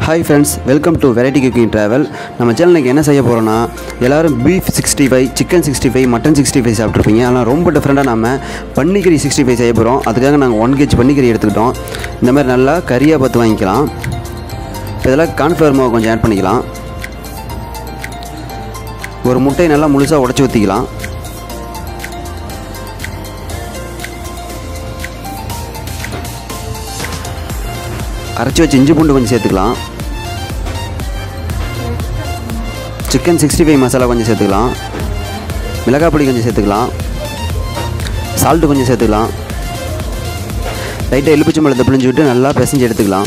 hi friends welcome to variety cooking travel நம்ம சேனலுக்கு என்ன செய்ய போகிறோன்னா எல்லோரும் beef sixty five chicken sixty five mutton sixty five சாப்பிட்ருப்பீங்க ஆனால் ரொம்ப டிஃப்ரெண்ட்டாக நம்ம பன்னிக்கறி சிக்ஸ்டி ஃபைவ் செய்ய போகிறோம் அதுக்காக நாங்கள் ஒன் கேஜ் பன்னிக்கறி எடுத்துக்கிட்டோம் இந்த மாதிரி நல்லா கறியாக பார்த்து வாங்கிக்கலாம் இப்போ இதில் கார்ன்ஃப்ளவர் மாவு கொஞ்சம் ஆட் பண்ணிக்கலாம் ஒரு முட்டையை நல்லா முழுசாக உடச்சி ஊற்றிக்கலாம் அரைச்சி வச்சு இஞ்சி பூண்டு கொஞ்சம் சேர்த்துக்கலாம் சிக்கன் சிக்ஸ்டி ஃபைவ் மசாலா கொஞ்சம் சேர்த்துக்கலாம் மிளகாய் பொடி கொஞ்சம் சேர்த்துக்கலாம் சால்ட்டு கொஞ்சம் சேர்த்துக்கலாம் லைட்டாக எலுப்பிச்சம் பழத்தை பிழிஞ்சு விட்டு நல்லா பிசைஞ்சு எடுத்துக்கலாம்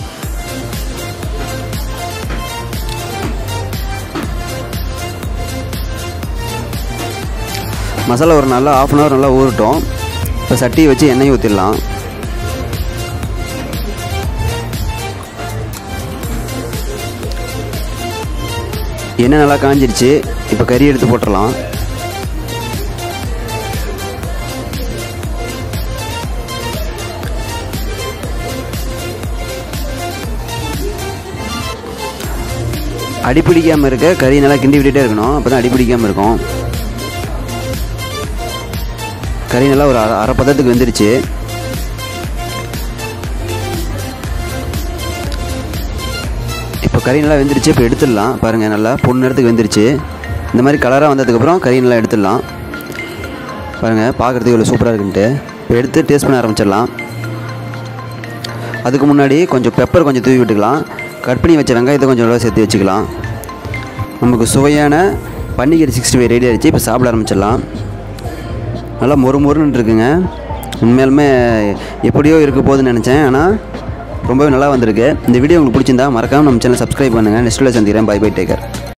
மசாலா ஒரு நல்லா ஆஃப் அன் ஹவர் நல்லா ஊறட்டும் இப்போ சட்டியை வச்சு எண்ணெய் ஊற்றிடலாம் எண்ணெய் நல்லா காஞ்சிருச்சு இப்போ கறி எடுத்து போட்டுடலாம் அடிப்பிடிக்காமல் இருக்க கறி நல்லா கிண்டி விட்டுட்டே இருக்கணும் அப்போ தான் அடிப்பிடிக்காமல் இருக்கும் கறி நல்லா ஒரு அரை அரை பதத்துக்கு வெந்துருச்சு இப்போ கறி நல்லா வெந்துருச்சு இப்போ எடுத்துடலாம் பாருங்கள் நல்லா பொண்ணு நேரத்துக்கு வெந்துருச்சு இந்த மாதிரி கலராக வந்ததுக்கப்புறம் கறி நல்லா எடுத்துடலாம் பாருங்கள் பார்க்குறதுக்கு இவ்வளோ சூப்பராக இருக்குன்ட்டு இப்போ எடுத்து டேஸ்ட் பண்ண ஆரம்பிச்சிடலாம் அதுக்கு முன்னாடி கொஞ்சம் பெப்பர் கொஞ்சம் தூவி விட்டுக்கலாம் கட் பண்ணி வச்ச வெங்காயத்தை கொஞ்சம் நல்லா சேர்த்து வச்சுக்கலாம் நமக்கு சுவையான பன்னிக்கறி சிக்ஸ்டி ஃபைவ் ரெடி ஆகிடுச்சு இப்போ சாப்பிட ஆரம்பிச்சிடலாம் நல்லா மொறு மொறுன்னு இருக்குங்க உண்மையாலுமே எப்படியோ இருக்க போகுதுன்னு நினச்சேன் ஆனால் ரொம்பவே நல்லா வந்திருக்கு இந்த வீடியோ உங்களுக்கு பிடிச்சிருந்தா மறக்காமல் நம்ம சேனல் சப்ஸ்கிரைப் பண்ணுங்கள் நெக்ஸ்ட்டில் சந்திக்கிறேன் பை பை டேக்கர்